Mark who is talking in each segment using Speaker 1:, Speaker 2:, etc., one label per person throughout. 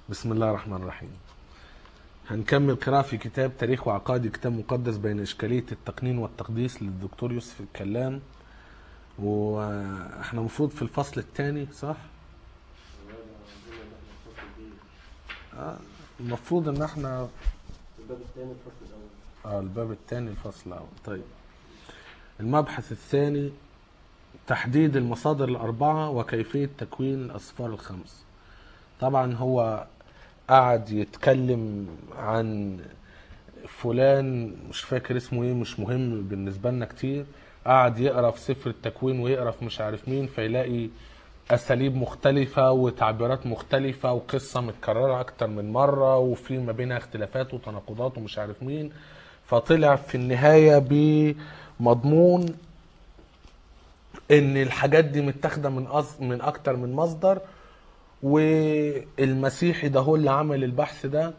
Speaker 1: بسم الله الرحمن الرحيم هنكمل قراءة في كتاب تاريخ وعقائد كتاب مقدس بين إشكالية التقنين والتقديس للدكتور يوسف الكلام واحنا المفروض في الفصل الثاني صح؟ آه، المفروض ان احنا
Speaker 2: الباب الثاني الفصل الاول
Speaker 1: اه الباب الثاني الفصل الاول طيب المبحث الثاني تحديد المصادر الأربعة وكيفية تكوين الأصفار الخمس طبعا هو قعد يتكلم عن فلان مش فاكر اسمه ايه مش مهم بالنسبة لنا كتير قعد يقرا في سفر التكوين ويقرا في مش عارف مين فيلاقي اساليب مختلفة وتعبيرات مختلفة وقصة متكررة اكتر من مرة وفي ما بينها اختلافات وتناقضات ومش عارف مين فطلع في النهاية بمضمون ان الحاجات دي متاخدة من أص... من اكتر من مصدر والمسيحي ده هو اللي عمل البحث ده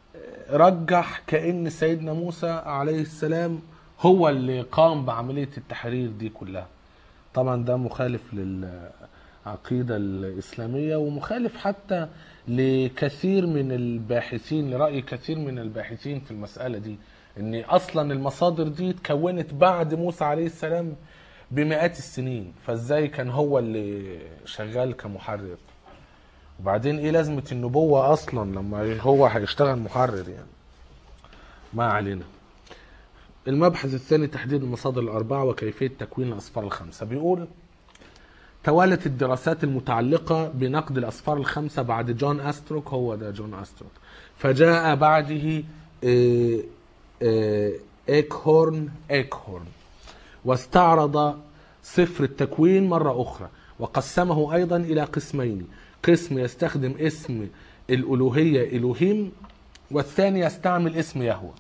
Speaker 1: رجح كأن سيدنا موسى عليه السلام هو اللي قام بعملية التحرير دي كلها طبعا ده مخالف للعقيدة الإسلامية ومخالف حتى لكثير من الباحثين لرأي كثير من الباحثين في المسألة دي ان اصلا المصادر دي اتكونت بعد موسى عليه السلام بمئات السنين فازاي كان هو اللي شغال كمحرر وبعدين ايه لازمة النبوة اصلا لما هو هيشتغل محرر يعني ما علينا المبحث الثاني تحديد المصادر الأربعة وكيفية تكوين الأصفار الخمسة بيقول توالت الدراسات المتعلقة بنقد الأصفار الخمسة بعد جون أستروك هو ده جون أستروك فجاء بعده آه، آه، إيكهورن إيكهورن واستعرض سفر التكوين مرة أخرى وقسمه أيضا إلى قسمين قسم يستخدم اسم الألوهية إلوهيم والثاني يستعمل اسم يهوه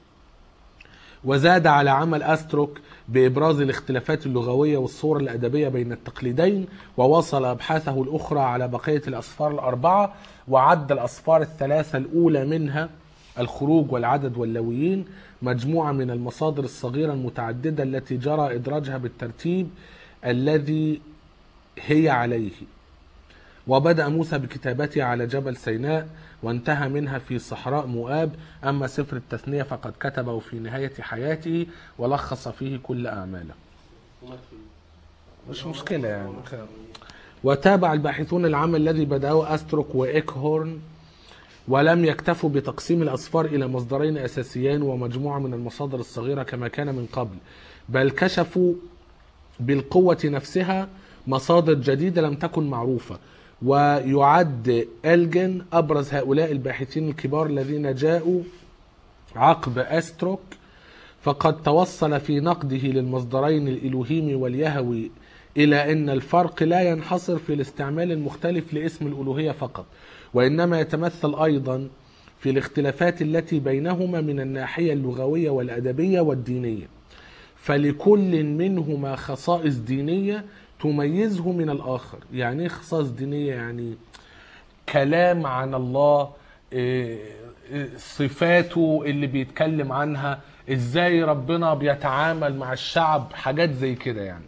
Speaker 1: وزاد على عمل أستروك بإبراز الاختلافات اللغوية والصورة الأدبية بين التقليدين وواصل أبحاثه الأخرى على بقية الأصفار الأربعة وعد الأصفار الثلاثة الأولى منها الخروج والعدد واللويين مجموعة من المصادر الصغيرة المتعددة التي جرى إدراجها بالترتيب الذي هي عليه وبدأ موسى بكتابته على جبل سيناء وانتهى منها في صحراء مؤاب أما سفر التثنية فقد كتبه في نهاية حياته ولخص فيه كل أعماله
Speaker 2: ومات فيه
Speaker 1: مش مشكلة يعني وتابع الباحثون العمل الذي بدأه أستروك وإيكهورن ولم يكتفوا بتقسيم الأصفار إلى مصدرين أساسيين ومجموعة من المصادر الصغيرة كما كان من قبل بل كشفوا بالقوة نفسها مصادر جديدة لم تكن معروفة ويعد ألجن أبرز هؤلاء الباحثين الكبار الذين جاءوا عقب أستروك فقد توصل في نقده للمصدرين الإلوهيمي واليهوي إلى أن الفرق لا ينحصر في الاستعمال المختلف لاسم الألوهية فقط وإنما يتمثل أيضا في الاختلافات التي بينهما من الناحية اللغوية والأدبية والدينية فلكل منهما خصائص دينية تميزه من الآخر يعني إيه خصائص دينية يعني كلام عن الله إيه، إيه، صفاته اللي بيتكلم عنها ازاي ربنا بيتعامل مع الشعب حاجات زي كده يعني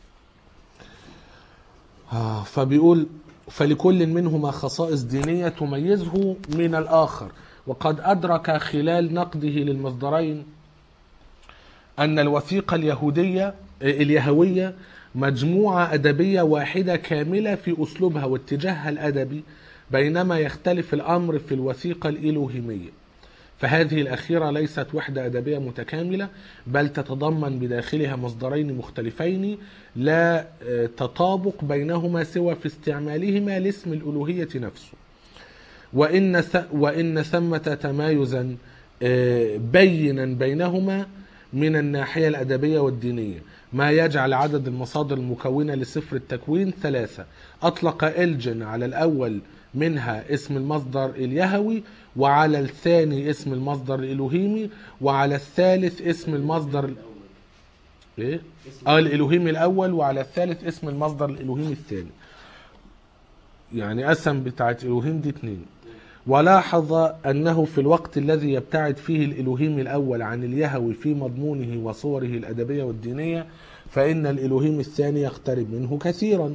Speaker 1: آه، فبيقول فلكل منهما خصائص دينية تميزه من الآخر وقد أدرك خلال نقده للمصدرين أن الوثيقة اليهودية اليهوية مجموعة أدبية واحدة كاملة في أسلوبها واتجاهها الأدبي بينما يختلف الأمر في الوثيقة الإلوهيمية فهذه الأخيرة ليست وحدة أدبية متكاملة بل تتضمن بداخلها مصدرين مختلفين لا آه، تطابق بينهما سوى في استعمالهما لاسم الألوهية نفسه وإن ث- وإن ثمة تمايزا آه، بينا بينهما من الناحية الأدبية والدينية ما يجعل عدد المصادر المكونة لسفر التكوين ثلاثة أطلق إلجن على الأول منها اسم المصدر اليهوي وعلى الثاني اسم المصدر الإلوهيمي وعلى الثالث اسم المصدر ال- إيه؟ اه الإلوهيمي الأول وعلى الثالث اسم المصدر الإلوهيمي الثاني يعني قسم بتاعت إلوهيم دي اتنين ولاحظ أنه في الوقت الذي يبتعد فيه الإلوهيم الأول عن اليهوي في مضمونه وصوره الأدبية والدينية فإن الإلوهيم الثاني يقترب منه كثيرا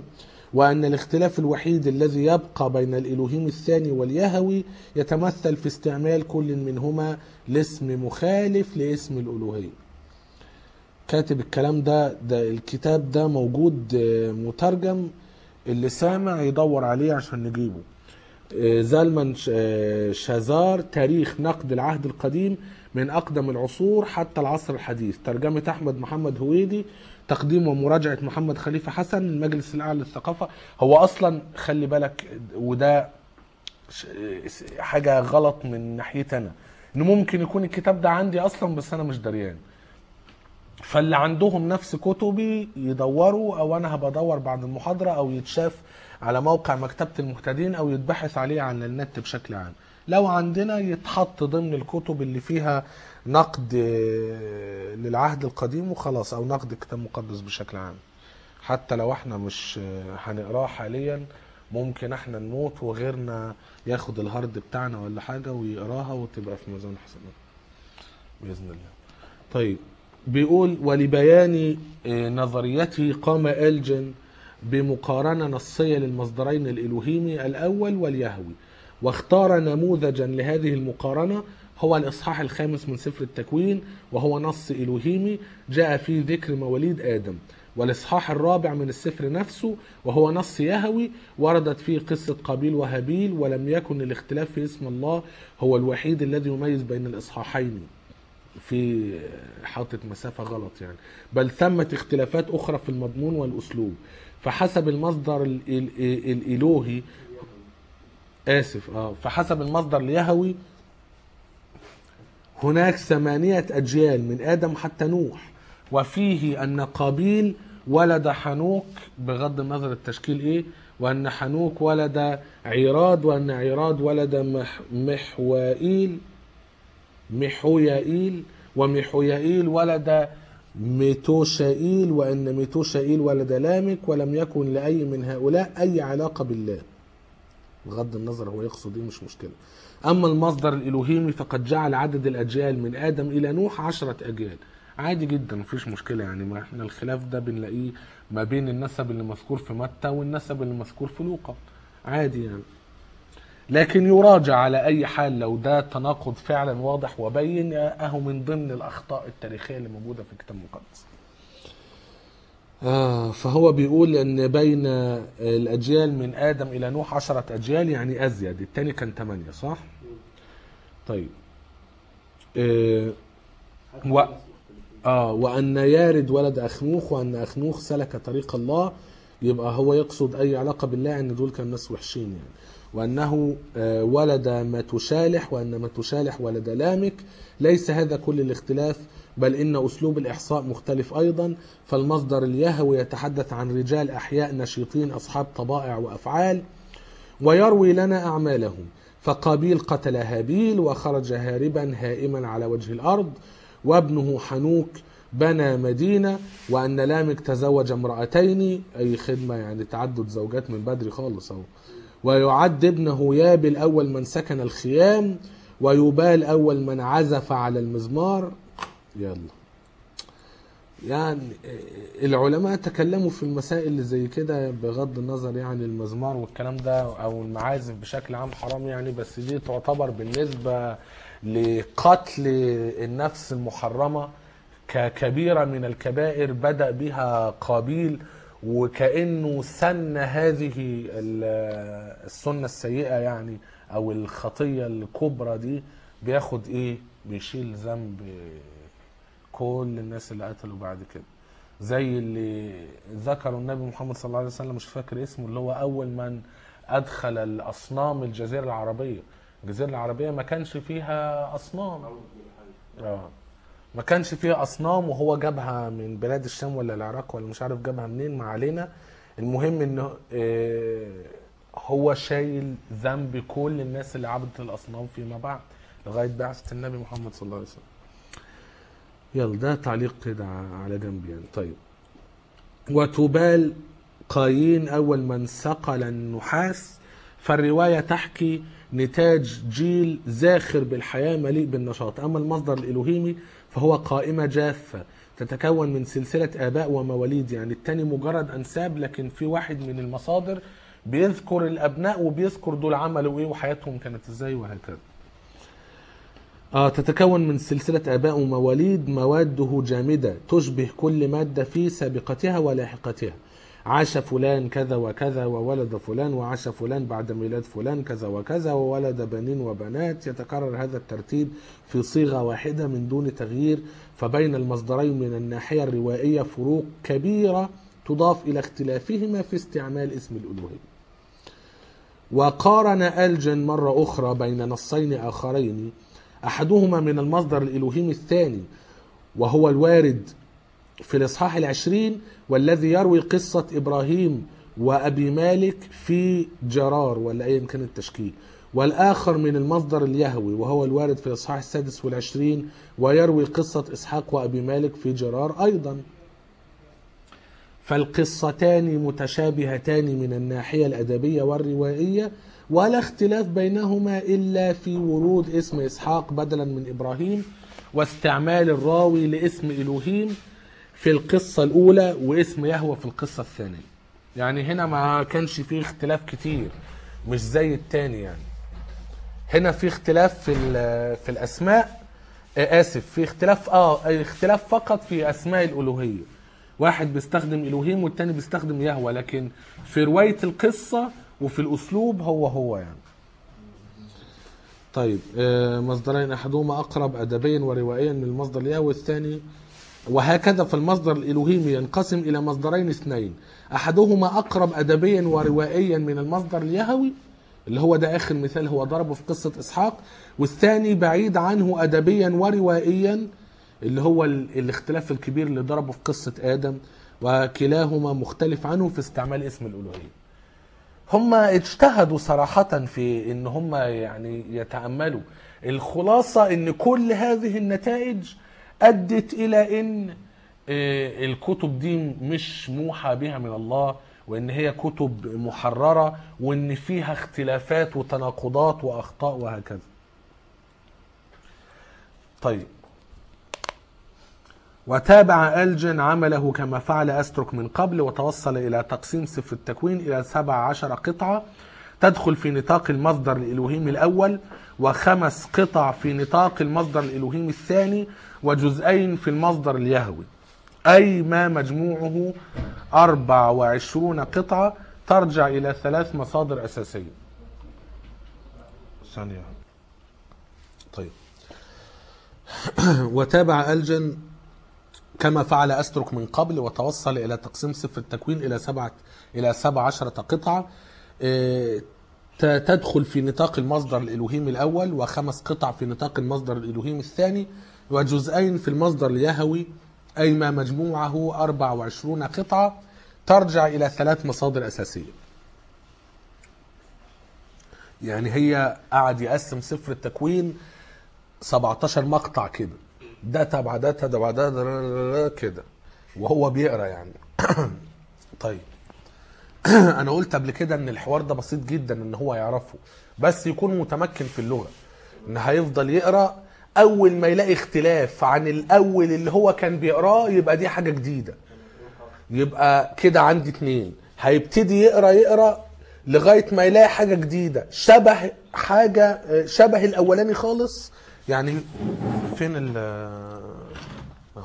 Speaker 1: وأن الاختلاف الوحيد الذي يبقى بين الإلهيم الثاني واليهوي يتمثل في استعمال كل منهما لاسم مخالف لاسم الألوهية كاتب الكلام ده ده الكتاب ده موجود آه، مترجم اللي سامع يدور عليه عشان نجيبه آه، زلمان ش- آه، شازار تاريخ نقد العهد القديم من أقدم العصور حتى العصر الحديث ترجمة أحمد محمد هويدي تقديم ومراجعة محمد خليفة حسن المجلس الأعلى للثقافة هو أصلا خلي بالك وده ش- حاجة غلط من ناحيتي أنا إنه ممكن يكون الكتاب ده عندي أصلا بس أنا مش دريان فاللي عندهم نفس كتبي يدوروا او انا هبقى ادور بعد المحاضره او يتشاف على موقع مكتبه المهتدين او يتبحث عليه على النت بشكل عام لو عندنا يتحط ضمن الكتب اللي فيها نقد آه، للعهد القديم وخلاص او نقد كتاب مقدس بشكل عام حتى لو احنا مش آه، هنقراه حاليا ممكن احنا نموت وغيرنا ياخد الهارد بتاعنا ولا حاجه ويقراها وتبقى في ميزان حسنات باذن الله طيب بيقول ولبيان آه، نظريته قام ألجن بمقارنة نصية للمصدرين الإلوهيمي الأول واليهوي واختار نموذجا لهذه المقارنة هو الإصحاح الخامس من سفر التكوين وهو نص إلوهيمي جاء فيه ذكر مواليد آدم والإصحاح الرابع من السفر نفسه وهو نص يهوي وردت فيه قصة قابيل وهابيل ولم يكن الاختلاف في اسم الله هو الوحيد الذي يميز بين الإصحاحين في حاطط مسافة غلط يعني بل ثمة اختلافات أخرى في المضمون والأسلوب فحسب المصدر ال- ال- الإلهي آسف آه فحسب المصدر اليهوي هناك ثمانية أجيال من آدم حتى نوح وفيه أن قابيل ولد حنوك بغض النظر التشكيل إيه وأن حنوك ولد عيراد وأن عيراد ولد مح محوائيل محويائيل ومحويائيل ولد ميتوشائيل وأن ميتوشائيل ولد لامك ولم يكن لأي من هؤلاء أي علاقة بالله بغض النظر هو يقصد ايه مش مشكلة أما المصدر الإلهيمي فقد جعل عدد الأجيال من آدم إلى نوح عشرة أجيال عادي جدا مفيش مشكلة يعني ما احنا الخلاف ده بنلاقيه ما بين النسب اللي مذكور في متى والنسب اللي مذكور في لوقا عادي يعني لكن يراجع على اي حال لو ده تناقض فعلا واضح وبين اهو من ضمن الاخطاء التاريخيه اللي موجوده في الكتاب المقدس آه فهو بيقول ان بين الاجيال من ادم الى نوح عشرة اجيال يعني ازيد التاني كان ثمانية صح طيب آه
Speaker 2: حتى
Speaker 1: و-
Speaker 2: الناس مختلفين.
Speaker 1: اه وان يارد ولد اخنوخ وان اخنوخ سلك طريق الله يبقى هو يقصد اي علاقه بالله ان دول كانوا ناس وحشين يعني وانه آه، ولد متشالح وان متشالح ولد لامك ليس هذا كل الاختلاف بل ان اسلوب الاحصاء مختلف ايضا فالمصدر اليهوي يتحدث عن رجال احياء نشيطين اصحاب طبائع وافعال ويروي لنا أعمالهم فقابيل قتل هابيل وخرج هاربا هائما على وجه الأرض وابنه حنوك بنى مدينة وأن لامك تزوج امرأتين أي خدمة يعني تعدد زوجات من بدري خالص أهو ويعد ابنه يابل أول من سكن الخيام ويبال أول من عزف على المزمار يلا يعني العلماء تكلموا في المسائل اللي زي كده بغض النظر يعني المزمار والكلام ده او المعازف بشكل عام حرام يعني بس دي تعتبر بالنسبه لقتل النفس المحرمه ككبيره من الكبائر بدا بها قابيل وكانه سن هذه ال- السنه السيئه يعني او الخطيه الكبرى دي بياخد ايه بيشيل ذنب كل الناس اللي قتلوا بعد كده زي اللي ذكروا النبي محمد صلى الله عليه وسلم مش فاكر اسمه اللي هو اول من ادخل الاصنام الجزيره العربيه الجزيره العربيه ما كانش فيها اصنام
Speaker 2: عمرو بن الحارث.
Speaker 1: اه ما كانش فيها اصنام وهو جابها من بلاد الشام ولا العراق ولا مش عارف جابها منين ما علينا المهم انه آه، هو شايل ذنب كل الناس اللي عبدت الاصنام فيما بعد لغايه بعثه النبي محمد صلى الله عليه وسلم يلا ده تعليق كده على جنب يعني طيب وتبال قايين أول من سقل النحاس فالرواية تحكي نتاج جيل زاخر بالحياة مليء بالنشاط أما المصدر الإلهيمي فهو قائمة جافة تتكون من سلسلة آباء ومواليد يعني التاني مجرد أنساب لكن في واحد من المصادر بيذكر الأبناء وبيذكر دول عملوا إيه وحياتهم كانت إزاي وهكذا آه تتكون من سلسلة آباء ومواليد مواده جامدة تشبه كل مادة في سابقتها ولاحقتها عاش فلان كذا وكذا وولد فلان وعاش فلان بعد ميلاد فلان كذا وكذا وولد بنين وبنات يتكرر هذا الترتيب في صيغة واحدة من دون تغيير فبين المصدرين من الناحية الروائية فروق كبيرة تضاف إلى اختلافهما في استعمال اسم الألوهية وقارن ألجن مرة أخرى بين نصين آخرين أحدهما من المصدر الإلوهيم الثاني وهو الوارد في الإصحاح العشرين والذي يروي قصة إبراهيم وأبي مالك في جرار ولا أيا كان التشكيل والآخر من المصدر اليهوي وهو الوارد في الإصحاح السادس والعشرين ويروي قصة إسحاق وأبي مالك في جرار أيضا فالقصتان متشابهتان من الناحية الأدبية والروائية ولا اختلاف بينهما إلا في ورود اسم إسحاق بدلا من إبراهيم واستعمال الراوي لاسم إلوهيم في القصة الأولى واسم يهوى في القصة الثانية يعني هنا ما كانش فيه اختلاف كتير مش زي التاني يعني هنا في اختلاف في ال- في الأسماء آه، آسف في اختلاف اه اختلاف فقط في أسماء الألوهية واحد بيستخدم إلوهيم والتاني بيستخدم يهوى لكن في رواية القصة وفي الأسلوب هو هو يعني طيب آه، مصدرين أحدهما أقرب أدبيا وروائيا من المصدر اليهوي الثاني وهكذا في المصدر الإلوهيمي ينقسم إلى مصدرين اثنين أحدهما أقرب أدبيا وروائيا من المصدر اليهوي اللي هو ده آخر مثال هو ضربه في قصة إسحاق والثاني بعيد عنه أدبيا وروائيا اللي هو ال- الاختلاف الكبير اللي ضربه في قصة آدم وكلاهما مختلف عنه في استعمال اسم الألوهية هم اجتهدوا صراحة في ان هم يعني يتأملوا الخلاصة ان كل هذه النتائج ادت الى ان آه، الكتب دي مش موحى بها من الله وان هي كتب محررة وان فيها اختلافات وتناقضات واخطاء وهكذا طيب وتابع ألجن عمله كما فعل أسترك من قبل وتوصل إلى تقسيم سفر التكوين إلى سبع عشر قطعة تدخل في نطاق المصدر الإلوهيمي الأول وخمس قطع في نطاق المصدر الإلوهيمي الثاني وجزئين في المصدر اليهوي أي ما مجموعه أربع وعشرون قطعة ترجع إلى ثلاث مصادر أساسية ثانية طيب وتابع ألجن كما فعل أسترك من قبل وتوصل إلى تقسيم سفر التكوين إلى سبعة إلى سبع عشرة قطعة إيه، ت- تدخل في نطاق المصدر الإلوهيمي الأول وخمس قطع في نطاق المصدر الإلوهيمي الثاني وجزئين في المصدر اليهوي أي ما مجموعه 24 قطعة ترجع إلى ثلاث مصادر أساسية يعني هي قعد يقسم سفر التكوين 17 مقطع كده ده تبع ده تبع ده ده- ده- ده- كده وهو بيقرا يعني طيب انا قلت قبل كده ان الحوار ده بسيط جدا ان هو يعرفه بس يكون متمكن في اللغه ان هيفضل يقرا اول ما يلاقي اختلاف عن الاول اللي هو كان بيقراه يبقى دي حاجه جديده يبقى كده عندي اتنين هيبتدي يقرا يقرا لغايه ما يلاقي حاجه جديده شبه حاجه شبه الاولاني خالص يعني فين ال اهو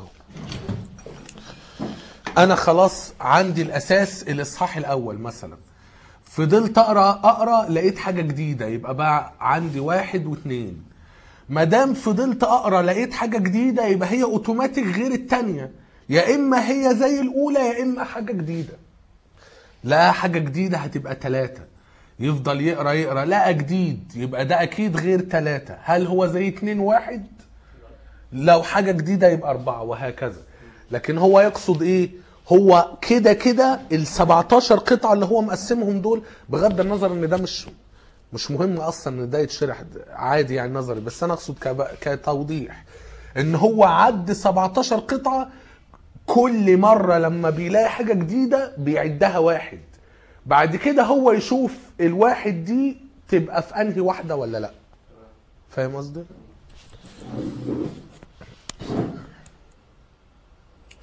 Speaker 1: انا خلاص عندي الاساس الاصحاح الاول مثلا فضلت اقرا اقرا لقيت حاجه جديده يبقى بقى عندي واحد واثنين ما دام فضلت اقرا لقيت حاجه جديده يبقى هي اوتوماتيك غير التانية يا اما هي زي الاولى يا اما حاجه جديده لا حاجه جديده هتبقى ثلاثة يفضل يقرا يقرا لقى جديد يبقى ده اكيد غير ثلاثة هل هو زي اتنين واحد لو حاجه جديده يبقى اربعه وهكذا لكن هو يقصد ايه هو كده كده ال 17 قطعه اللي هو مقسمهم دول بغض النظر ان ده مش مش مهم اصلا ان ده يتشرح عادي يعني نظري بس انا اقصد كب- كتوضيح ان هو عد 17 قطعه كل مره لما بيلاقي حاجه جديده بيعدها واحد بعد كده هو يشوف الواحد دي تبقى في انهي واحده ولا لا فاهم قصدي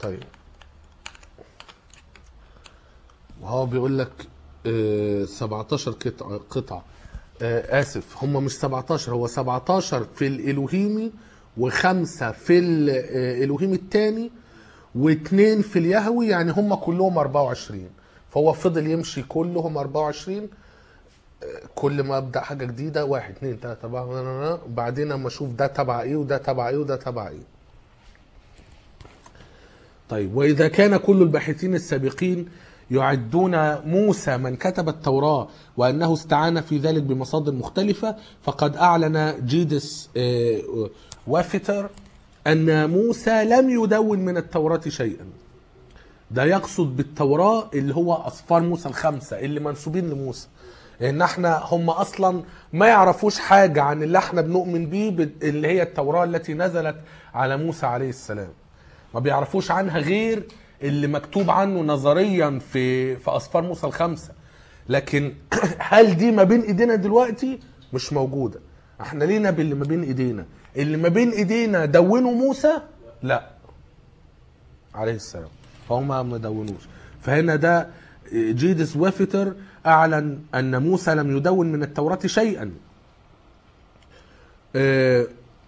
Speaker 1: طيب وهو بيقول لك آه، 17 قطعة قطعة آه، آسف هم مش 17 هو 17 في الإلوهيمي وخمسة في الإلوهيمي التاني واثنين في اليهوي يعني هم كلهم 24 فهو فضل يمشي كلهم 24 آه، كل ما ابدا حاجه جديده واحد اثنين ثلاثه اربعه وبعدين اما اشوف ده تبع ايه وده تبع ايه وده تبع ايه طيب وإذا كان كل الباحثين السابقين يعدون موسى من كتب التوراة وأنه استعان في ذلك بمصادر مختلفة فقد أعلن جيدس آه، وافتر أن موسى لم يدون من التوراة شيئا ده يقصد بالتوراة اللي هو أصفار موسى الخمسة اللي منسوبين لموسى لأن احنا هم أصلا ما يعرفوش حاجة عن اللي احنا بنؤمن بيه بال- اللي هي التوراة التي نزلت على موسى عليه السلام ما بيعرفوش عنها غير اللي مكتوب عنه نظريا في في أصفار موسى الخمسة لكن هل دي ما بين ايدينا دلوقتي مش موجودة احنا لينا باللي ما بين ايدينا اللي ما بين ايدينا دونوا موسى لا عليه السلام فهم ما دونوش فهنا ده جيدس ويفتر اعلن ان موسى لم يدون من التوراة شيئا آه،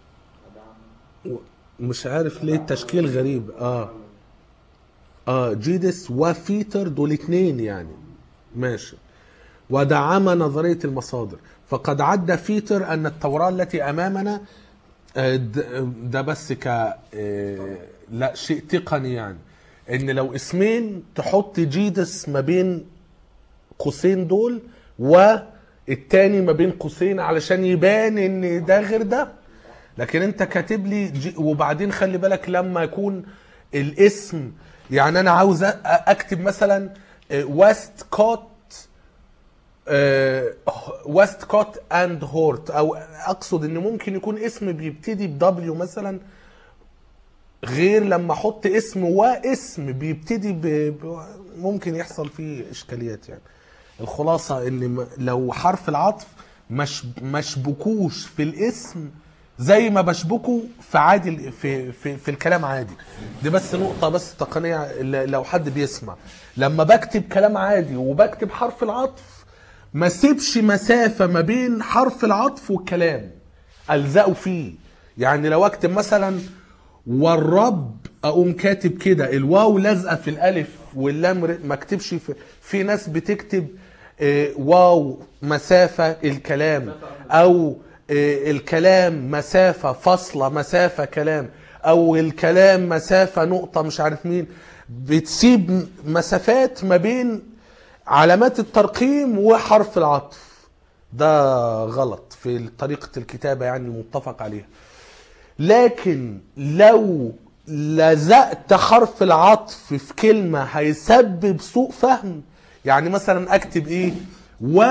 Speaker 1: مش عارف ليه التشكيل غريب اه اه جيدس وفيتر دول اتنين يعني ماشي ودعم نظرية المصادر فقد عد فيتر أن التوراة التي أمامنا آه، د- ده بس ك آه، لا شيء تقني يعني ان لو اسمين تحط جيدس ما بين قوسين دول والتاني ما بين قوسين علشان يبان ان ده غير ده لكن انت كاتب لي جي وبعدين خلي بالك لما يكون الاسم يعني انا عاوز أ- اكتب مثلا ويست كوت ويست كوت اند هورت او اقصد ان ممكن يكون اسم بيبتدي بدبليو مثلا غير لما احط اسم واسم بيبتدي ب... ب... ممكن يحصل فيه اشكاليات يعني الخلاصه ان م- لو حرف العطف مش مشبكوش في الاسم زي ما بشبكه في عادي في في في الكلام عادي دي بس نقطه بس تقنيه ل- لو حد بيسمع لما بكتب كلام عادي وبكتب حرف العطف ما سيبش مسافه ما بين حرف العطف والكلام الزقه فيه يعني لو اكتب مثلا والرب اقوم كاتب كده الواو لازقه في الالف واللام ر- ما اكتبش في, في ناس بتكتب آه، واو مسافه الكلام او آه، الكلام مسافه فاصله مسافه كلام او الكلام مسافه نقطه مش عارف مين بتسيب مسافات ما بين علامات الترقيم وحرف العطف ده غلط في طريقه الكتابه يعني المتفق عليها لكن لو لزقت حرف العطف في كلمة هيسبب سوء فهم يعني مثلا اكتب ايه و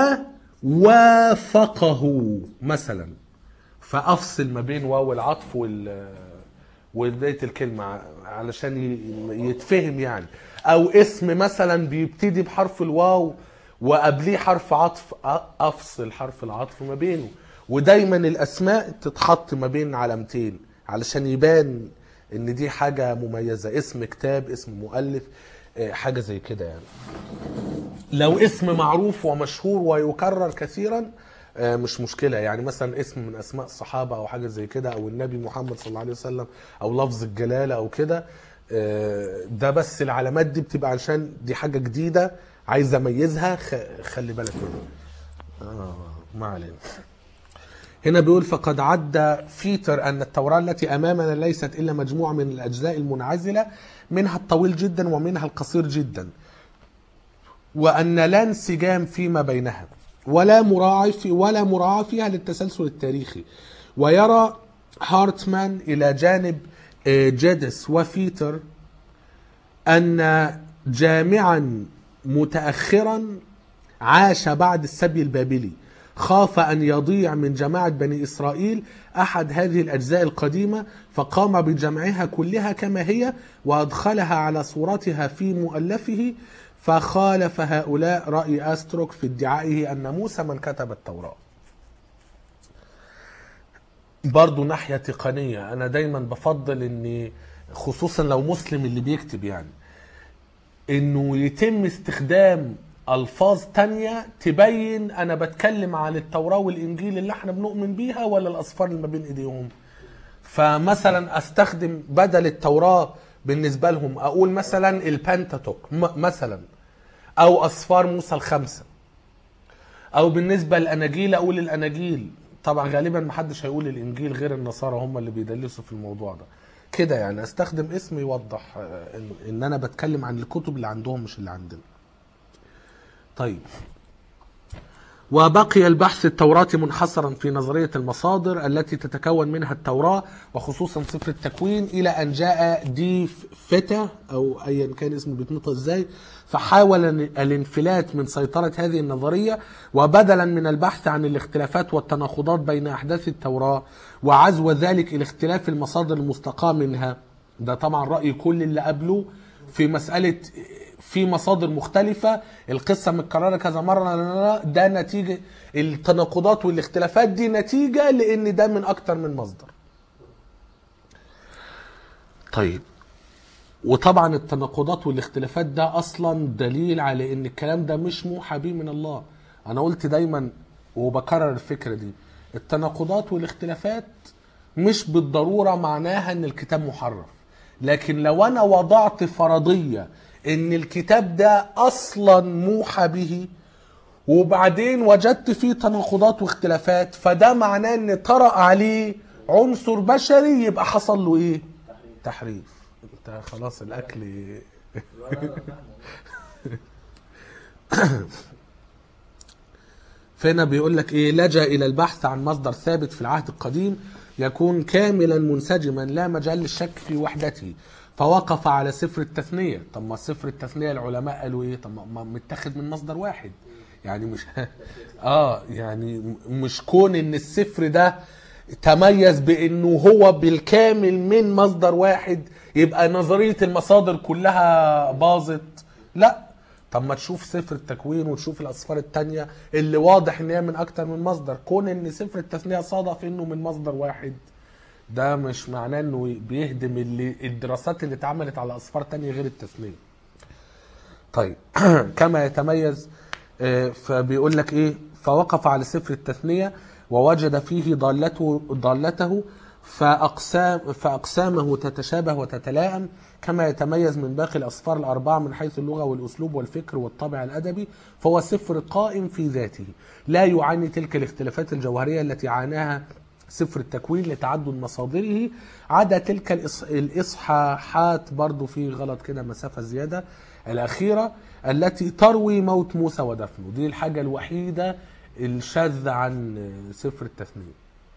Speaker 1: وافقه مثلا فافصل ما بين واو العطف وال وبداية الكلمة علشان ي- يتفهم يعني او اسم مثلا بيبتدي بحرف الواو وقبليه حرف عطف أ- افصل حرف العطف ما بينه ودايما الاسماء تتحط ما بين علامتين علشان يبان ان دي حاجة مميزة اسم كتاب اسم مؤلف آه، حاجة زي كده يعني لو اسم معروف ومشهور ويكرر كثيرا آه، مش مشكلة يعني مثلا اسم من أسماء الصحابة أو حاجة زي كده أو النبي محمد صلى الله عليه وسلم أو لفظ الجلالة أو كده آه، ده بس العلامات دي بتبقى عشان دي حاجة جديدة عايز أميزها خ- خلي بالك منها آه ما علينا هنا بيقول فقد عد فيتر أن التوراة التي أمامنا ليست إلا مجموعة من الأجزاء المنعزلة منها الطويل جدا ومنها القصير جدا وأن لا انسجام فيما بينها ولا مراعي في ولا مراعاة فيها للتسلسل التاريخي ويرى هارتمان إلى جانب آه، جيدس وفيتر أن جامعا متأخرا عاش بعد السبي البابلي خاف أن يضيع من جماعة بني إسرائيل أحد هذه الأجزاء القديمة فقام بجمعها كلها كما هي وأدخلها على صورتها في مؤلفه فخالف هؤلاء رأي أستروك في ادعائه أن موسى من كتب التوراة برضو ناحية تقنية أنا دايما بفضل أن خصوصا لو مسلم اللي بيكتب يعني انه يتم استخدام الفاظ تانية تبين انا بتكلم عن التوراة والانجيل اللي احنا بنؤمن بيها ولا الاصفار اللي ما بين ايديهم فمثلا استخدم بدل التوراة بالنسبة لهم اقول مثلا البنتاتوك م- مثلا او اصفار موسى الخمسة او بالنسبة للاناجيل اقول الاناجيل طبعا غالبا محدش هيقول الانجيل غير النصارى هم اللي بيدلسوا في الموضوع ده كده يعني استخدم اسم يوضح آه، ان, إن انا بتكلم عن الكتب اللي عندهم مش اللي عندنا طيب وبقي البحث التوراتي منحصرا في نظرية المصادر التي تتكون منها التوراة وخصوصا سفر التكوين إلى أن جاء دي فتا أو أيا كان اسمه بيتنطق إزاي فحاول الانفلات من سيطرة هذه النظرية وبدلا من البحث عن الاختلافات والتناقضات بين أحداث التوراة وعزو ذلك إلى اختلاف المصادر المستقاة منها ده طبعا رأي كل اللي قبله في مسألة في مصادر مختلفة القصة متكررة كذا مرة لا لا لا، ده نتيجة التناقضات والاختلافات دي نتيجة لأن ده من أكتر من مصدر طيب وطبعا التناقضات والاختلافات ده اصلا دليل على ان الكلام ده مش موحى به من الله انا قلت دايما وبكرر الفكره دي التناقضات والاختلافات مش بالضروره معناها ان الكتاب محرف لكن لو انا وضعت فرضيه ان الكتاب ده اصلا موحى به وبعدين وجدت فيه تناقضات واختلافات فده معناه ان طرأ عليه عنصر بشري يبقى حصل له ايه تحريف انت خلاص الاكل فهنا بيقول لك ايه لجا الى البحث عن مصدر ثابت في العهد القديم يكون كاملا منسجما لا مجال للشك في وحدته فوقف على سفر التثنية طب ما سفر التثنية العلماء قالوا ايه طب ما- ما متاخد من مصدر واحد يعني مش اه يعني مش كون ان السفر ده تميز بانه هو بالكامل من مصدر واحد يبقى نظرية المصادر كلها باظت لا طب ما تشوف سفر التكوين وتشوف الاسفار التانية اللي واضح ان هي من اكتر من مصدر كون ان سفر التثنية صادف انه من مصدر واحد ده مش معناه انه بيهدم اللي الدراسات اللي اتعملت على اسفار تانية غير التثنية طيب كما يتميز آه، فبيقول لك ايه فوقف على سفر التثنية ووجد فيه ضالته ضالته فأقسام فأقسامه تتشابه وتتلائم كما يتميز من باقي الأسفار الأربعة من حيث اللغة والأسلوب والفكر والطابع الأدبي فهو سفر قائم في ذاته لا يعاني تلك الاختلافات الجوهرية التي عاناها سفر التكوين لتعدد مصادره عدا تلك الإص- الإصحاحات برضو في غلط كده مسافة زيادة الأخيرة التي تروي موت موسى ودفنه دي الحاجة الوحيدة الشاذة عن سفر التثنية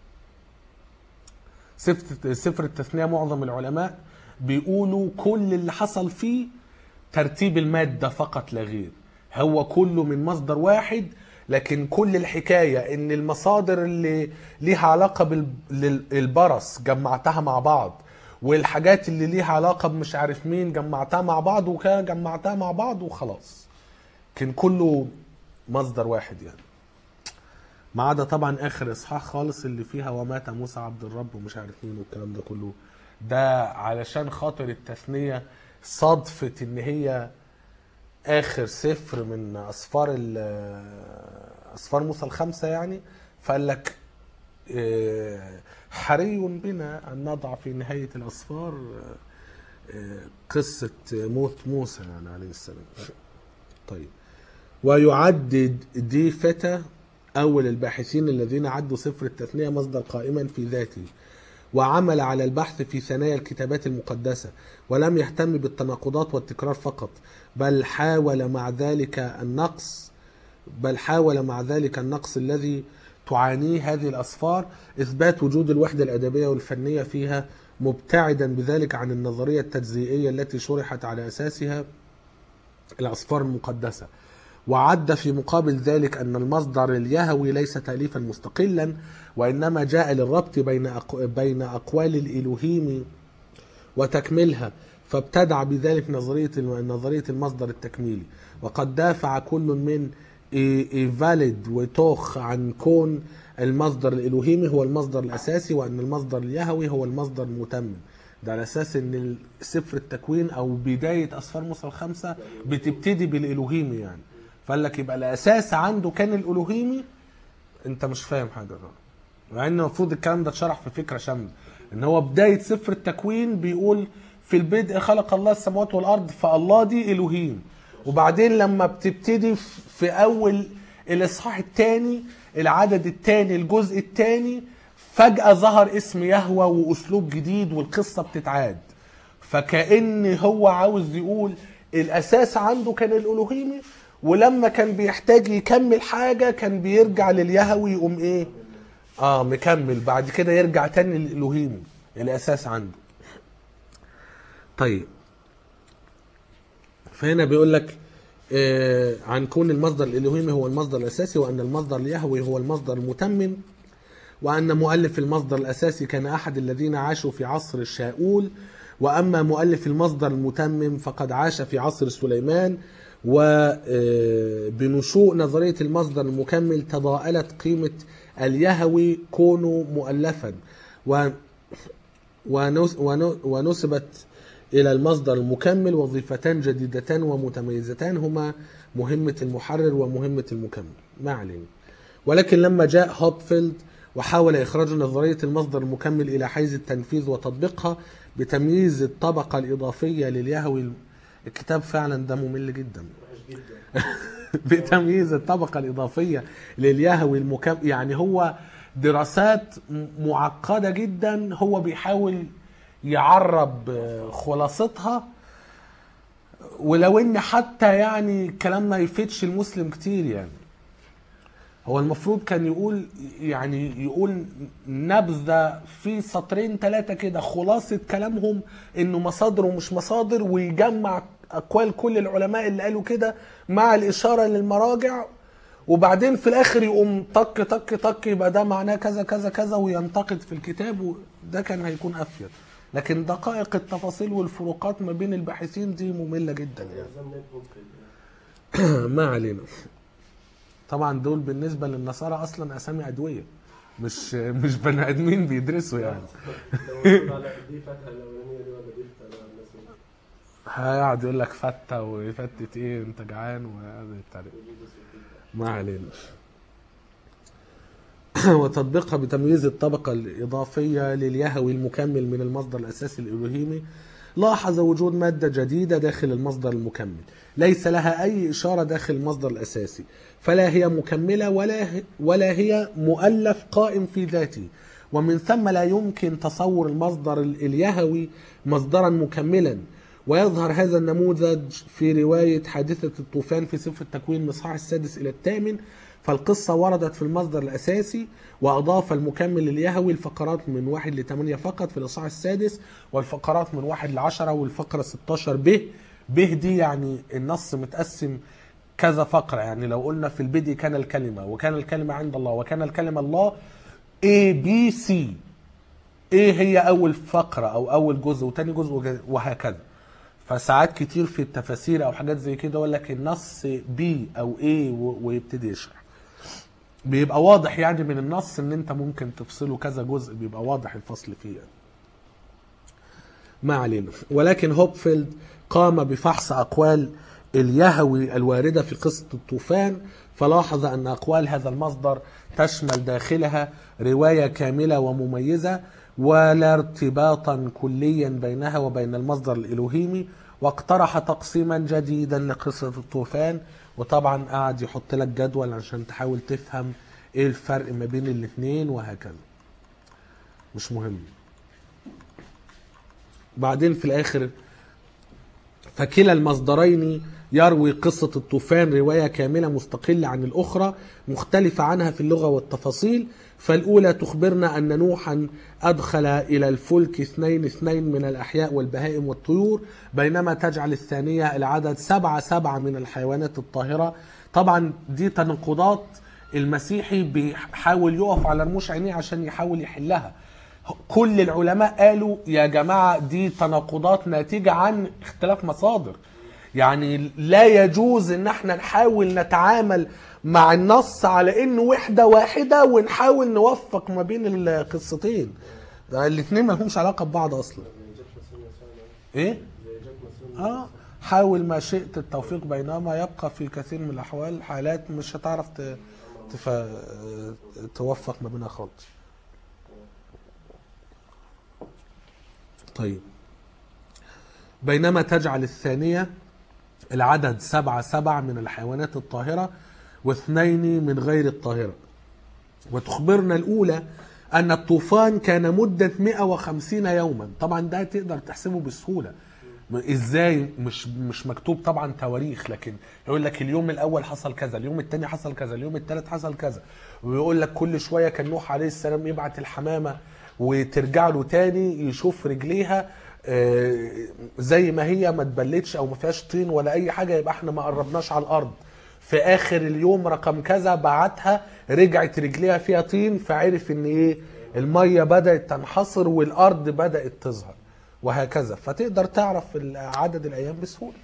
Speaker 1: سفر سفر التثنية معظم العلماء بيقولوا كل اللي حصل فيه ترتيب المادة فقط لا غير هو كله من مصدر واحد لكن كل الحكاية ان المصادر اللي ليها علاقة بالبرص جمعتها مع بعض والحاجات اللي ليها علاقة بمش عارف مين جمعتها مع بعض وكان جمعتها مع بعض وخلاص كان كله مصدر واحد يعني ما عدا طبعا اخر اصحاح خالص اللي فيها ومات موسى عبد الرب ومش عارف مين والكلام ده كله ده علشان خاطر التثنية صدفة ان هي اخر سفر من اسفار ال- اسفار موسى الخمسة يعني فقال لك آه، حري بنا ان نضع في نهاية الاسفار آه، آه، قصة موت موسى يعني عليه السلام طيب ويعد دي فتا أول الباحثين الذين عدوا سفر التثنية مصدر قائما في ذاته وعمل على البحث في ثنايا الكتابات المقدسة ولم يهتم بالتناقضات والتكرار فقط بل حاول مع ذلك النقص بل حاول مع ذلك النقص الذي تعانيه هذه الأسفار إثبات وجود الوحدة الأدبية والفنية فيها مبتعدا بذلك عن النظرية التجزئية التي شرحت على أساسها الأسفار المقدسة وعد في مقابل ذلك أن المصدر اليهوي ليس تأليفا مستقلا وإنما جاء للربط بين أقو... بين أقوال الإلهيم وتكملها فابتدع بذلك نظرية نظرية المصدر التكميلي وقد دافع كل من إي- إيفاليد وتوخ عن كون المصدر الإلهيمي هو المصدر الأساسي وأن المصدر اليهوي هو المصدر المتمم ده على اساس ان سفر التكوين او بدايه اسفار موسى الخمسه بتبتدي بالالوهيمي يعني فقال لك يبقى الاساس عنده كان الالوهيمي انت مش فاهم حاجه غلط مع ان المفروض الكلام ده اتشرح في فكره شامله ان هو بدايه سفر التكوين بيقول في البدء خلق الله السماوات والارض فالله دي الوهيم وبعدين لما بتبتدي في- في اول الاصحاح الثاني العدد الثاني الجزء الثاني فجاه ظهر اسم يهوى واسلوب جديد والقصه بتتعاد فكأن هو عاوز يقول الاساس عنده كان الالوهيمي ولما كان بيحتاج يكمل حاجه كان بيرجع لليهوي يقوم ايه اه مكمل بعد كده يرجع تاني للالوهيمي الاساس عنده طيب فهنا بيقول لك آه، عن كون المصدر الالوهيمي هو المصدر الاساسي وان المصدر اليهوي هو المصدر المتمم وأن مؤلف المصدر الأساسي كان أحد الذين عاشوا في عصر الشاؤول وأما مؤلف المصدر المتمم فقد عاش في عصر سليمان وبنشوء نظرية المصدر المكمل تضاءلت قيمة اليهوي كونه مؤلفا و ونس- ون- ونسبت إلى المصدر المكمل وظيفتان جديدتان ومتميزتان هما مهمة المحرر ومهمة المكمل ما علينا ولكن لما جاء هوبفيلد وحاول إخراج نظرية المصدر المكمل إلى حيز التنفيذ وتطبيقها بتمييز الطبقة الإضافية لليهوي الكتاب فعلا ده ممل جدا
Speaker 2: وحش جدا
Speaker 1: بتمييز الطبقة الإضافية لليهوي المكم يعني هو دراسات م- معقدة جدا هو بيحاول يعرب آه، خلاصتها ولو ان حتى يعني الكلام ما يفيدش المسلم كتير يعني هو المفروض كان يقول يعني يقول نبذة في سطرين ثلاثة كده خلاصة كلامهم انه مصادر ومش مصادر ويجمع اقوال كل العلماء اللي قالوا كده مع الاشارة للمراجع وبعدين في الاخر يقوم طك طك طك يبقى ده معناه كذا كذا كذا وينتقد في الكتاب وده كان هيكون افيد لكن دقائق التفاصيل والفروقات ما بين الباحثين دي مملة جدا يعني
Speaker 2: نظام نت ممكن
Speaker 1: ما علينا طبعا دول بالنسبه للنصارى اصلا اسامي ادويه مش مش بني ادمين بيدرسوا يعني
Speaker 2: لو قلت على دي فتحه الاولانيه دي ولا دي فتحه الناس
Speaker 1: هيقعد يقول لك فته وفتت ايه انت جعان وهذا يتريق ما علينا وتطبيقها بتمييز الطبقة الإضافية لليهوي المكمل من المصدر الأساسي الإلهيمي لاحظ وجود مادة جديدة داخل المصدر المكمل ليس لها أي إشارة داخل المصدر الأساسي فلا هي مكملة ولا ولا هي مؤلف قائم في ذاته ومن ثم لا يمكن تصور المصدر اليهوي مصدرا مكملا ويظهر هذا النموذج في رواية حادثة الطوفان في سفر التكوين من الإصحاح السادس إلى الثامن فالقصة وردت في المصدر الأساسي وأضاف المكمل اليهوي الفقرات من واحد لثمانية فقط في الإصحاح السادس والفقرات من واحد لعشرة والفقرة 16 ب ب دي يعني النص متقسم كذا فقرة يعني لو قلنا في البدء كان الكلمة وكان الكلمة عند الله وكان الكلمة الله A B C ايه هي اول فقره او اول جزء وتاني جزء وج- وهكذا فساعات كتير في التفاسير او حاجات زي كده يقول لك النص بي او ايه و- ويبتدي يشرح بيبقى واضح يعني من النص ان انت ممكن تفصله كذا جزء بيبقى واضح الفصل فيه يعني. ما علينا ولكن هوبفيلد قام بفحص أقوال اليهوي الواردة في قصة الطوفان فلاحظ أن أقوال هذا المصدر تشمل داخلها رواية كاملة ومميزة ولا ارتباطا كليا بينها وبين المصدر الإلهيمي واقترح تقسيما جديدا لقصة الطوفان وطبعا قعد يحط لك جدول عشان تحاول تفهم ايه الفرق ما بين الاثنين وهكذا مش مهم بعدين في الاخر فكلا المصدرين يروي قصة الطوفان رواية كاملة مستقلة عن الأخرى مختلفة عنها في اللغة والتفاصيل فالأولى تخبرنا أن نوحا أدخل إلى الفلك اثنين اثنين من الأحياء والبهائم والطيور بينما تجعل الثانية العدد سبعة سبعة من الحيوانات الطاهرة طبعا دي تناقضات المسيحي بيحاول يقف على رموش عينيه عشان يحاول يحلها كل العلماء قالوا يا جماعة دي تناقضات ناتجة عن اختلاف مصادر يعني لا يجوز ان احنا نحاول نتعامل مع النص على انه وحدة واحدة ونحاول نوفق ما بين القصتين ده الاتنين ما لهمش علاقة ببعض اصلا
Speaker 2: ما ينجبش
Speaker 1: ايه
Speaker 2: زي جاك ماسون
Speaker 1: اه حاول ما شئت التوفيق بينهما يبقى في كثير من الاحوال حالات مش هتعرف ت... تف... توفق ما بينها خالص طيب بينما تجعل الثانية العدد سبعة سبعة من الحيوانات الطاهرة واثنين من غير الطاهرة وتخبرنا الأولى أن الطوفان كان مدة 150 يوما طبعا ده تقدر تحسبه بسهولة م- ازاي مش مش مكتوب طبعا تواريخ لكن يقول لك اليوم الاول حصل كذا اليوم الثاني حصل كذا اليوم الثالث حصل كذا ويقول لك كل شويه كان نوح عليه السلام يبعت الحمامه وترجع له تاني يشوف رجليها آه، زي ما هي ما اتبلتش او ما فيهاش طين ولا اي حاجه يبقى احنا ما قربناش على الارض في اخر اليوم رقم كذا بعتها رجعت رجليها فيها طين فعرف ان ايه الميه بدات تنحصر والارض بدات تظهر وهكذا فتقدر تعرف عدد الايام بسهوله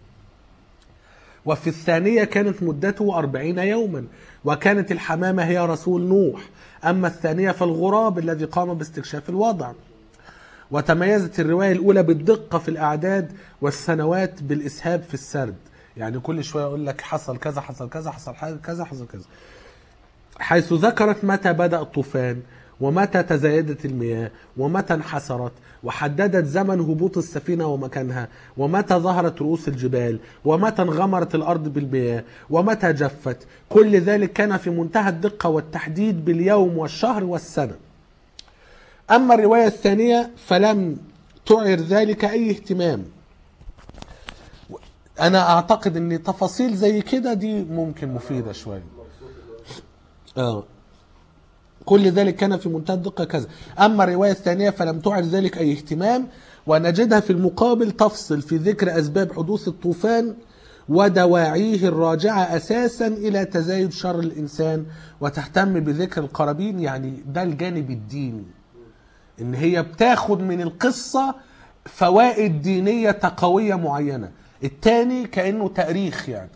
Speaker 1: وفي الثانية كانت مدته أربعين يوما وكانت الحمامة هي رسول نوح أما الثانية فالغراب الذي قام باستكشاف الوضع وتميزت الرواية الأولى بالدقة في الأعداد والسنوات بالإسهاب في السرد يعني كل شوية يقول لك حصل كذا حصل كذا حصل حاجة كذا حصل كذا حيث ذكرت متى بدأ الطوفان ومتى تزايدت المياه ومتى انحسرت وحددت زمن هبوط السفينة ومكانها ومتى ظهرت رؤوس الجبال ومتى انغمرت الأرض بالمياه ومتى جفت كل ذلك كان في منتهى الدقة والتحديد باليوم والشهر والسنة أما الرواية الثانية فلم تعر ذلك أي اهتمام أنا أعتقد أن تفاصيل زي كده دي ممكن مفيدة شوية آه. كل ذلك كان في منتهى الدقة كذا أما الرواية الثانية فلم تعر ذلك أي اهتمام ونجدها في المقابل تفصل في ذكر أسباب حدوث الطوفان ودواعيه الراجعة أساسا إلى تزايد شر الإنسان وتهتم بذكر القرابين يعني ده الجانب الديني إن هي بتاخد من القصة فوائد دينية تقوية معينة التاني كأنه تاريخ يعني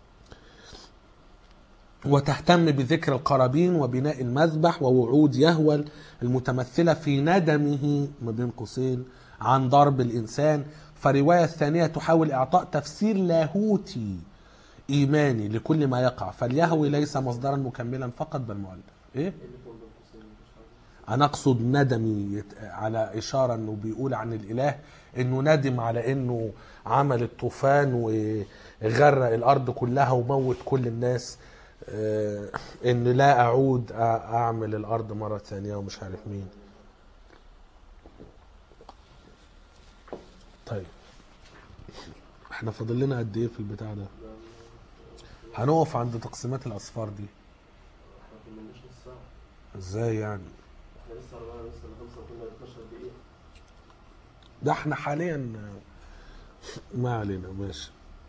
Speaker 1: وتهتم بذكر القرابين وبناء المذبح ووعود يهوى المتمثلة في ندمه ما بين قوسين عن ضرب الإنسان فالرواية الثانية تحاول إعطاء تفسير لاهوتي إيماني لكل ما يقع فاليهوي ليس مصدرا مكملا فقط بل مؤلف إيه؟ أنا أقصد ندمي يت- على إشارة أنه بيقول عن الإله أنه ندم على أنه عمل الطوفان وغرق الأرض كلها وموت كل الناس آه، ان لا اعود أ- اعمل الارض مره ثانيه ومش عارف مين طيب احنا فاضل لنا قد ايه في البتاع ده هنقف عند تقسيمات الاصفار دي
Speaker 2: ما كملناش نص ساعة
Speaker 1: ازاي يعني
Speaker 2: احنا لسه أربعة لسه خمسة وكنا 12 دقيقة
Speaker 1: ده احنا حاليا ما علينا ماشي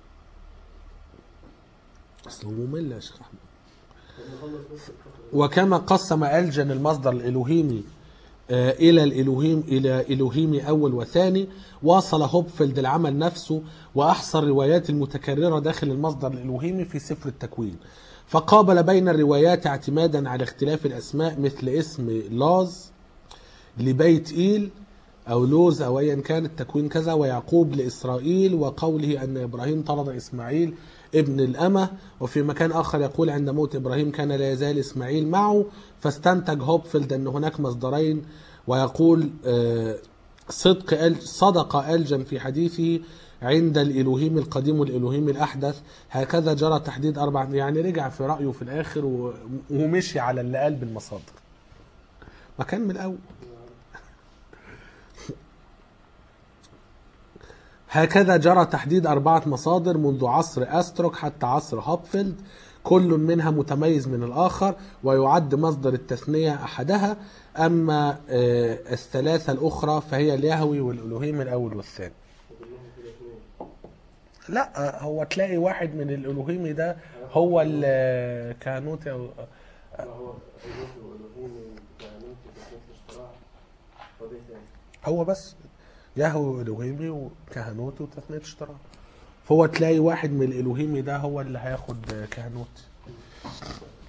Speaker 1: اصل هو ممل يا شيخ احمد
Speaker 2: طب نخلص بس الفقرة.
Speaker 1: وكما قسم ألجن المصدر الإلوهيمي آه، إلى الإلوهيم إلى إلوهيمي أول وثاني واصل هوبفيلد العمل نفسه وأحصى الروايات المتكررة داخل المصدر الإلوهيمي في سفر التكوين فقابل بين الروايات اعتمادا على اختلاف الأسماء مثل اسم لاز لبيت إيل أو لوز أو أيا كان التكوين كذا ويعقوب لإسرائيل وقوله أن إبراهيم طرد إسماعيل ابن الأمة وفي مكان آخر يقول عند موت إبراهيم كان لا يزال إسماعيل معه فاستنتج هوبفيلد أن هناك مصدرين ويقول آه، صدق أل صدق ألجن في حديثه عند الإلوهيم القديم والإلوهيم الأحدث هكذا جرى تحديد أربع يعني رجع في رأيه في الآخر و- ومشي على اللي قال بالمصادر ما كان من الأول هكذا جرى تحديد أربعة مصادر منذ عصر أستروك حتى عصر هوبفيلد كل منها متميز من الآخر ويعد مصدر التثنية أحدها أما آه، الثلاثة الأخرى فهي اليهوي والإلوهيم الأول والثاني
Speaker 2: وكلهم كده اثنين
Speaker 1: لا هو تلاقي واحد من الإلوهيمي ده هو الكهنوتي أو
Speaker 2: ما هو الوهي والوهيمي وكهنوت وتثنية الاشتراع وده تاني
Speaker 1: هو بس يهوي وإلوهيمي وكهنوتي وتثنية اشتراك فهو تلاقي واحد من الإلوهيمي ده هو اللي هياخد كهنوتي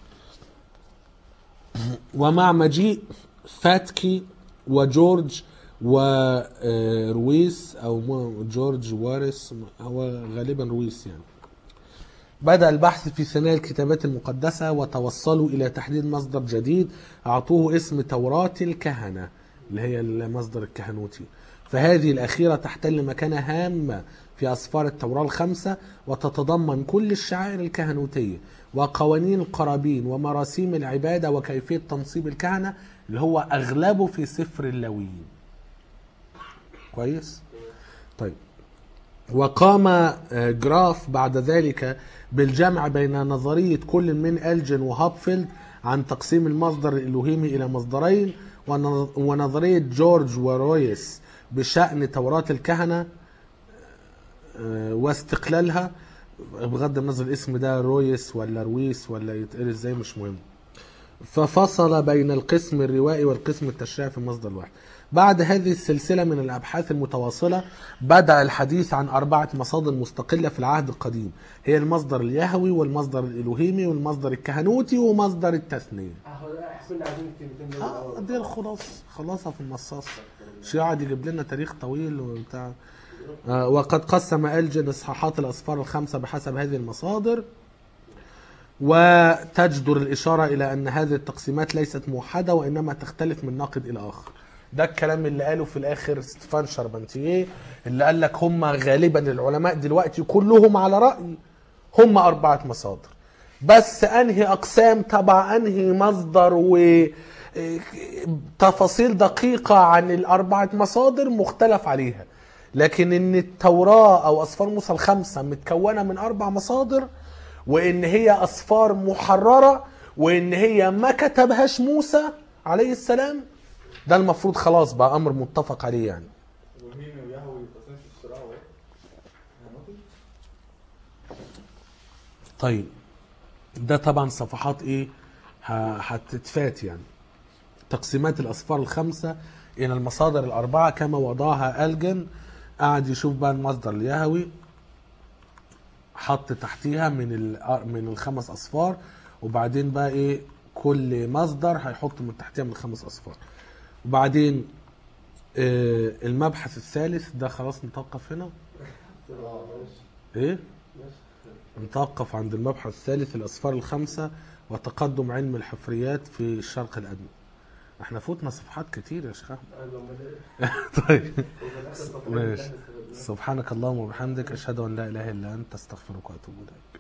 Speaker 1: ومع مجيء فاتكي وجورج ورويس او مو- جورج وارس هو غالبا رويس يعني بدأ البحث في ثنايا الكتابات المقدسة وتوصلوا إلى تحديد مصدر جديد أعطوه اسم توراة الكهنة اللي هي المصدر الكهنوتي فهذه الأخيرة تحتل مكانة هامة في أسفار التوراة الخمسة وتتضمن كل الشعائر الكهنوتية وقوانين القرابين ومراسيم العبادة وكيفية تنصيب الكهنة اللي هو أغلبه في سفر اللاويين كويس؟ طيب وقام آه، جراف بعد ذلك بالجمع بين نظرية كل من ألجن وهابفيلد عن تقسيم المصدر الإلهيمي إلى مصدرين ون- ونظرية جورج ورويس بشأن توراة الكهنة آه، واستقلالها بغض النظر الاسم ده رويس ولا رويس ولا يتقري ازاي مش مهم ففصل بين القسم الروائي والقسم التشريعي في مصدر واحد بعد هذه السلسلة من الأبحاث المتواصلة بدأ الحديث عن أربعة مصادر مستقلة في العهد القديم هي المصدر اليهوي والمصدر الإلهيمي والمصدر الكهنوتي ومصدر التثنية
Speaker 2: كنا عايزين الكلمتين دول
Speaker 1: اه
Speaker 2: الأول.
Speaker 1: دي الخلاص خلاصة في المصاص مش يقعد يجيب لنا تاريخ طويل وبتاع آه، وقد قسم ألجن إصحاحات الأسفار الخمسة بحسب هذه المصادر وتجدر الإشارة إلى أن هذه التقسيمات ليست موحدة وإنما تختلف من ناقد إلى آخر ده الكلام اللي قاله في الآخر ستيفان شاربنتيه اللي قال لك هم غالبا العلماء دلوقتي كلهم على رأي هم أربعة مصادر بس أنهي أقسام تبع أنهي مصدر و تفاصيل دقيقة عن الأربعة مصادر مختلف عليها لكن ان التوراة او اسفار موسى الخمسة متكونة من اربع مصادر وان هي اسفار محررة وان هي ما كتبهاش موسى عليه السلام ده المفروض خلاص بقى امر متفق عليه يعني
Speaker 3: ومين ويهوي تصنيف الصراع وايه؟ هنوتي؟
Speaker 1: طيب ده طبعا صفحات ايه ه- هتتفات يعني تقسيمات الاسفار الخمسه الى المصادر الاربعه كما وضعها الجن قعد يشوف بقى المصدر اليهوي حط تحتيها من ال- من الخمس اصفار وبعدين بقى ايه كل مصدر هيحط من تحتها من الخمس اصفار وبعدين آه، المبحث الثالث ده خلاص نتوقف هنا
Speaker 2: آه، ماشي
Speaker 1: ايه
Speaker 2: ماشي
Speaker 1: نتوقف عند المبحث الثالث الأسفار الخمسة وتقدم علم الحفريات في الشرق الأدنى احنا فوتنا صفحات كتير يا شيخ أحمد.
Speaker 2: أيوة، أمال إيه؟
Speaker 1: طيب
Speaker 2: وفي الآخر صفحتين
Speaker 1: ماشي.
Speaker 2: تاني استفدنا.
Speaker 1: سبحانك اللهم وبحمدك أشهد أن لا إله إلا أنت أستغفرك وأتوب إليك